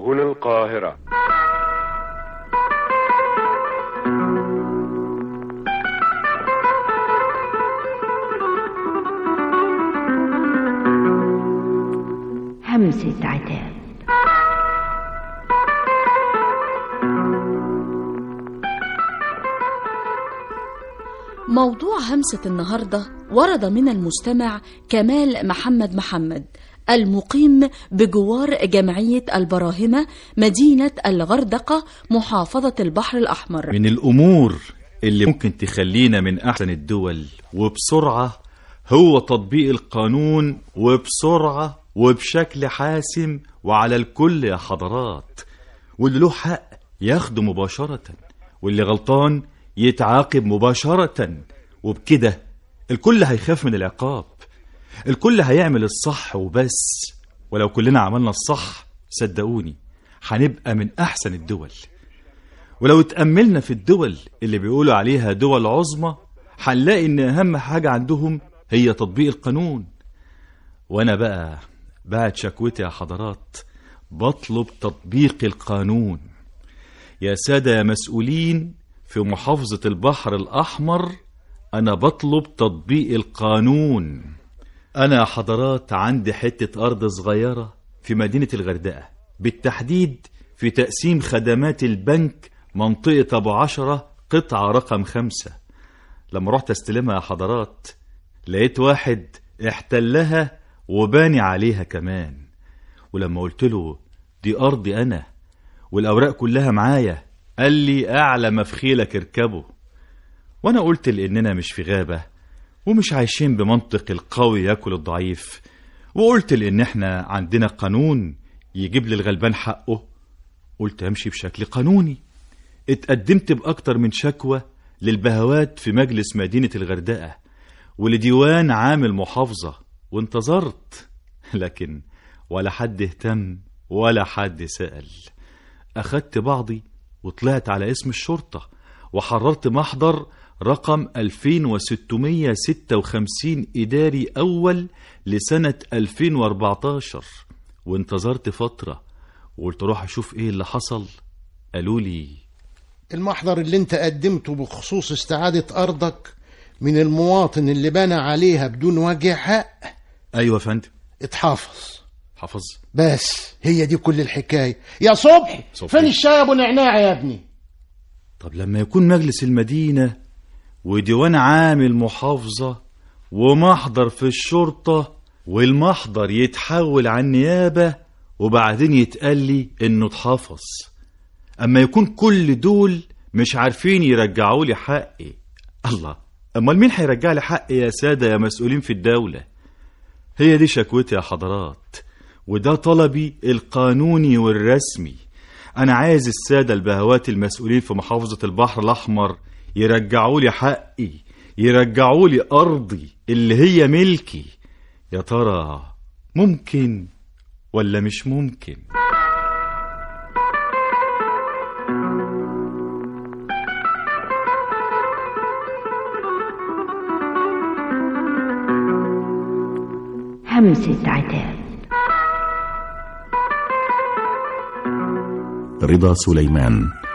هنا القاهرة همسة عتاب موضوع همسة النهاردة ورد من المستمع كمال محمد محمد المقيم بجوار جمعية البراهمة مدينة الغردقة محافظة البحر الأحمر من الأمور اللي ممكن تخلينا من أحسن الدول وبسرعة هو تطبيق القانون وبسرعة وبشكل حاسم وعلى الكل يا حضرات واللي له حق ياخده مباشرة واللي غلطان يتعاقب مباشرة وبكده الكل هيخاف من العقاب الكل هيعمل الصح وبس ولو كلنا عملنا الصح صدقوني هنبقى من أحسن الدول ولو اتأملنا في الدول اللي بيقولوا عليها دول عظمى هنلاقي إن أهم حاجة عندهم هي تطبيق القانون وأنا بقى بعد شكوتي يا حضرات بطلب تطبيق القانون يا سادة يا مسؤولين في محافظة البحر الأحمر أنا بطلب تطبيق القانون أنا يا حضرات عندي حتة أرض صغيرة في مدينة الغردقة بالتحديد في تقسيم خدمات البنك منطقة أبو عشرة قطعة رقم خمسة لما رحت استلمها يا حضرات لقيت واحد احتلها وباني عليها كمان ولما قلت له دي أرضي أنا والأوراق كلها معايا قال لي أعلى ما في خيلك اركبه وأنا قلت لأننا مش في غابة ومش عايشين بمنطق القوي ياكل الضعيف وقلت لأن احنا عندنا قانون يجيب للغلبان حقه قلت أمشي بشكل قانوني اتقدمت بأكتر من شكوى للبهوات في مجلس مدينة الغردقة ولديوان عام المحافظة وانتظرت لكن ولا حد اهتم ولا حد سأل أخدت بعضي وطلعت على اسم الشرطة وحررت محضر رقم 2656 إداري أول لسنة 2014 وانتظرت فترة وقلت روح أشوف إيه اللي حصل قالوا لي المحضر اللي انت قدمته بخصوص استعادة أرضك من المواطن اللي بنى عليها بدون وجه حق أيوة يا فندم اتحافظ حفظ بس هي دي كل الحكاية يا صبحي صبحي. فين الشاي يا ابو نعناع يا ابني طب لما يكون مجلس المدينة وديوان عام المحافظة ومحضر في الشرطة والمحضر يتحول عن نيابة وبعدين يتقال لي انه اتحفظ اما يكون كل دول مش عارفين يرجعوا لي حقي الله امال مين هيرجع لي حقي يا سادة يا مسؤولين في الدولة هي دي شكوتي يا حضرات وده طلبي القانوني والرسمي أنا عايز السادة البهوات المسؤولين في محافظة البحر الأحمر يرجعوا لي حقي يرجعوا لي أرضي اللي هي ملكي يا ترى ممكن ولا مش ممكن همسة عتاب رضا سليمان